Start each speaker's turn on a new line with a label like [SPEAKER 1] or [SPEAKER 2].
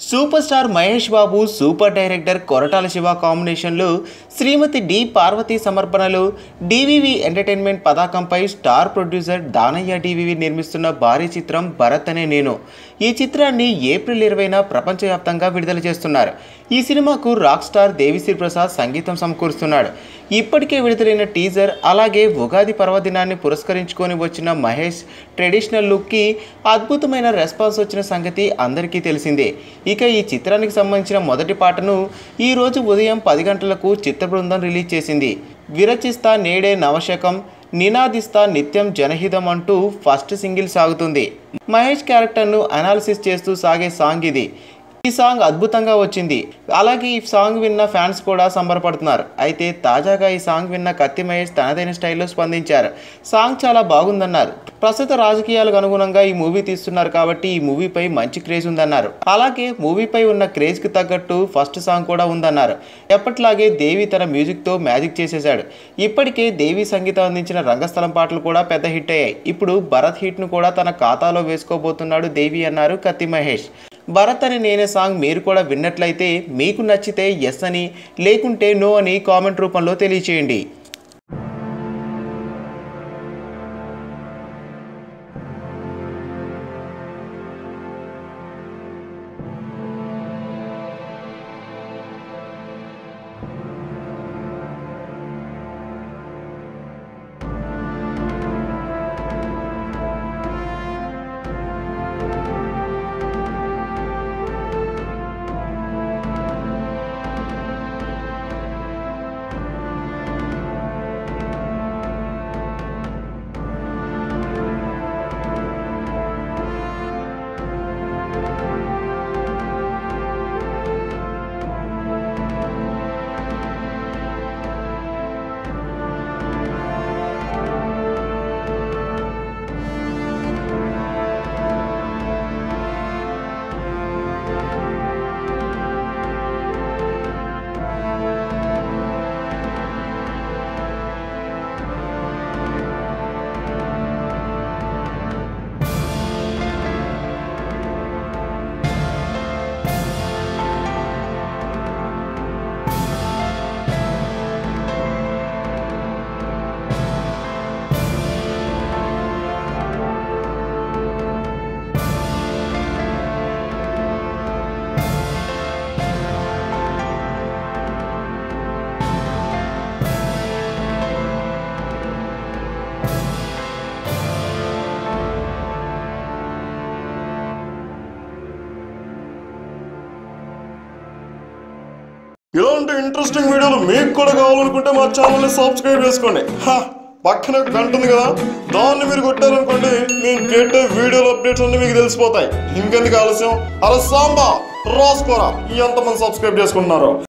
[SPEAKER 1] super star Mahesh Babu super director Koratala Siva కాంబినేషన్లో Shrimati D Parvathi సమర్పణలో DVV entertainment పతాకంపై స్టార్ ప్రొడ్యూసర్ దానయ్య డివివి నిర్మిస్తున్న భారీ చిత్రం భరత్ అనే నేను ఈ చిత్రాన్ని ఏప్రిల్ ఇరవైన ప్రపంచవ్యాప్తంగా విడుదల చేస్తున్నారు ఈ సినిమాకు రాక్ స్టార్ దేవిశ్రీ ప్రసాద్ సంగీతం సమకూరుస్తున్నాడు ఇప్పటికే విడుదలైన టీజర్ అలాగే ఉగాది పర్వదినాన్ని పురస్కరించుకొని వచ్చిన మహేష్ ట్రెడిషనల్ లుక్కి అద్భుతమైన రెస్పాన్స్ వచ్చిన సంగతి అందరికీ తెలిసిందే ఇక ఈ చిత్రానికి సంబంధించిన మొదటి పాటను ఈరోజు ఉదయం పది గంటలకు చిత్ర బృందం రిలీజ్ చేసింది విరచిస్తా నేడే నవశకం నినాదిస్తా నిత్యం జనహితం అంటూ ఫస్ట్ సింగిల్ సాగుతుంది మహేష్ క్యారెక్టర్ను అనాలిసిస్ చేస్తూ సాగే సాంగ్ ఇది ఈ సాంగ్ అద్భుతంగా వచ్చింది అలాగే ఈ సాంగ్ విన్న ఫ్యాన్స్ కూడా సంబరపడుతున్నారు అయితే తాజాగా ఈ సాంగ్ విన్న కత్తి మహేష్ తనదైన స్టైల్లో స్పందించారు సాంగ్ చాలా బాగుందన్నారు ప్రస్తుత రాజకీయాలకు అనుగుణంగా ఈ మూవీ తీస్తున్నారు కాబట్టి ఈ మూవీపై మంచి క్రేజ్ ఉందన్నారు అలాగే మూవీపై ఉన్న క్రేజ్కి తగ్గట్టు ఫస్ట్ సాంగ్ కూడా ఉందన్నారు ఎప్పట్లాగే దేవి తన మ్యూజిక్తో మ్యాజిక్ చేసేశాడు ఇప్పటికే దేవి సంగీతం అందించిన రంగస్థలం పాటలు కూడా పెద్ద హిట్ అయ్యాయి ఇప్పుడు భరత్ హిట్ను కూడా తన ఖాతాలో వేసుకోబోతున్నాడు దేవి అన్నారు కత్తి మహేష్ భరత్ అని నేనే సాంగ్ మీరు కూడా విన్నట్లయితే మీకు నచ్చితే ఎస్ అని లేకుంటే నో అని కామెంట్ రూపంలో తెలియచేయండి
[SPEAKER 2] ఇలాంటి ఇంట్రెస్టింగ్ వీడియోలు మీకు కూడా కావాలనుకుంటే మా ఛానల్ని సబ్స్క్రైబ్ చేసుకోండి హా, పక్కన ఒక గంట ఉంది కదా దాన్ని మీరు కొట్టారనుకోండి నేను పెట్టే వీడియోల అప్డేట్స్ అన్ని మీకు తెలిసిపోతాయి ఇంకెందుకు ఆలస్యం అలా సాంబా రాసుకోరా ఎంతమంది సబ్స్క్రైబ్ చేసుకుంటున్నారో